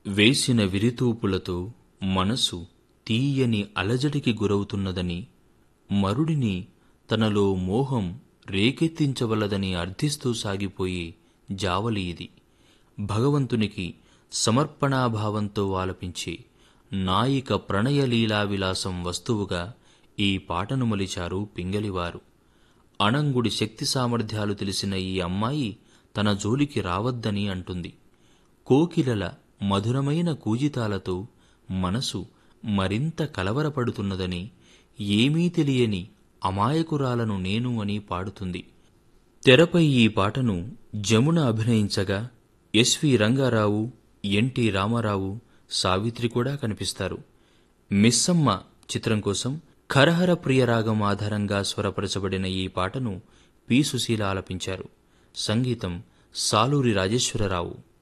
వేసిన విరితూపులతో మనసు తీయని అలజడికి గురవుతున్నదని మరుడిని తనలో మోహం రేకెత్తించవలదని అర్థిస్తూ సాగిపోయే జావలి ఇది భగవంతునికి సమర్పణాభావంతో ఆలపించే నాయిక ప్రణయలీలా విలాసం వస్తువుగా ఈ పాటను మలిచారు పింగలివారు అణంగుడి శక్తి సామర్థ్యాలు తెలిసిన ఈ అమ్మాయి తన జోలికి రావద్దని అంటుంది కోకిలల మధురమైన కూజితాలతో మనసు మరింత కలవరపడుతున్నదని ఏమీ తెలియని అమాయకురాలను నేను అని పాడుతుంది తెరపై ఈ పాటను జమున అభినయించగా ఎస్వి రంగారావు ఎన్టీ రామారావు సావిత్రి కూడా కనిపిస్తారు మిస్సమ్మ చిత్రం కోసం ఖరహర ప్రియరాగం ఆధారంగా స్వరపరచబడిన ఈ పాటను పి సుశీల ఆలపించారు సంగీతం సాలూరి రాజేశ్వరరావు